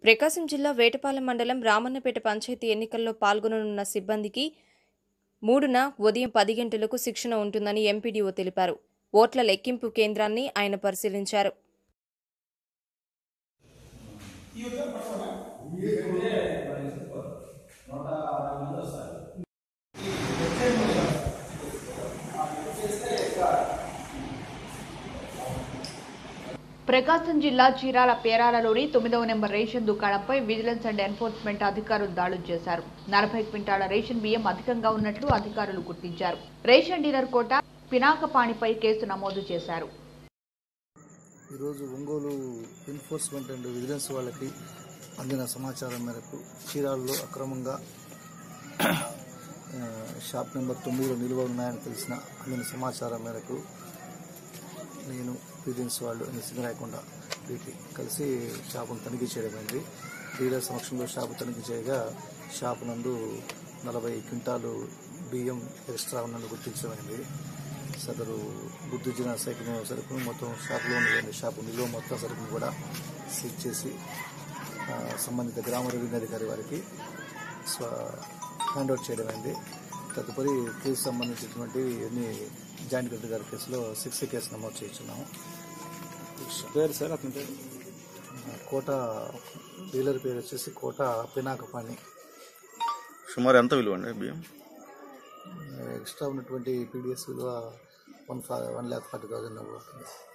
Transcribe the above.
ప్రకాశం జిల్లా వేటపాలెం మండలం రామన్నపేట పంచాయతీ ఎన్నికల్లో పాల్గొననున్న సిబ్బందికి మూడున ఉదయం పది గంటలకు శిక్షణ ఉంటుందని ఎంపీడీఓ తెలిపారు ఓట్ల లెక్కింపు కేంద్రాన్ని ఆయన పరిశీలించారు ప్రకాశం జిల్లా చీరాల పేరాలలోని తొమ్మిదవ నెంబర్ రేషన్ దుకాణంపై విజిలెన్స్ అండ్ ఎన్ఫోర్స్మెంట్ అధికారులు దాడులు చేశారు నలభై క్వింటాల రేషన్ బియ్యం అధికంగా ఉన్నట్లు అధికారులు గుర్తించారు రేషన్ డీలర్ కోట పినాకపాణిపై కేసు నమోదు చేశారు ఈరోజు ఒంగోలు ఎన్ఫోర్స్మెంట్ అండ్ విజిలెన్స్ వాళ్ళకి అందిన సమాచారం మేరకు చీరాల్లో అక్రమంగా ఆ, షాప్ నెంబర్ తొమ్మిదిలో నిల్వ ఉన్నాయని తెలిసిన అందిన సమాచారం మేరకు నేను విజిలెన్స్ వాళ్ళు నిశ్చింత లేకుండా వీటి కలిసి షాపును తనిఖీ చేయడమైంది డీలర్ సమక్షంలో షాపు తనిఖీ చేయగా షాపు నందు నలభై క్వింటాలు బియ్యం ఎక్స్ట్రా ఉన్నట్టు గుర్తించడమైంది సదరు గుర్తించిన సైకిల్ సరుకును మొత్తం షాపులో ఉన్నటువంటి షాపు నిల్వ మొత్తం సరుకును కూడా సీజ్ చేసి ఆ, సంబంధిత గ్రామ రెవెన్యూ అధికారి వారికి స్వ హ్యాండ్ అవుట్ చేయడమైంది తదుపరి కేసు సంబంధించినటువంటి అన్ని జాయింట్ కలెక్టర్ గారి కేసులో సిక్స్ కేసు నమోదు చేయించున్నాము పేరు సార్ అతని పేరు ఆ, కోట డీలర్ పేరు వచ్చేసి కోట పినాకపాణి సుమారు ఎంత విలువ అండి బియ్యం ఎక్స్ట్రా ఉన్నటువంటి పీడిఎస్ విలువ వన్ ఫా వన్ ల్యాక్ ఫార్టీ థౌసండ్ అవుతుంది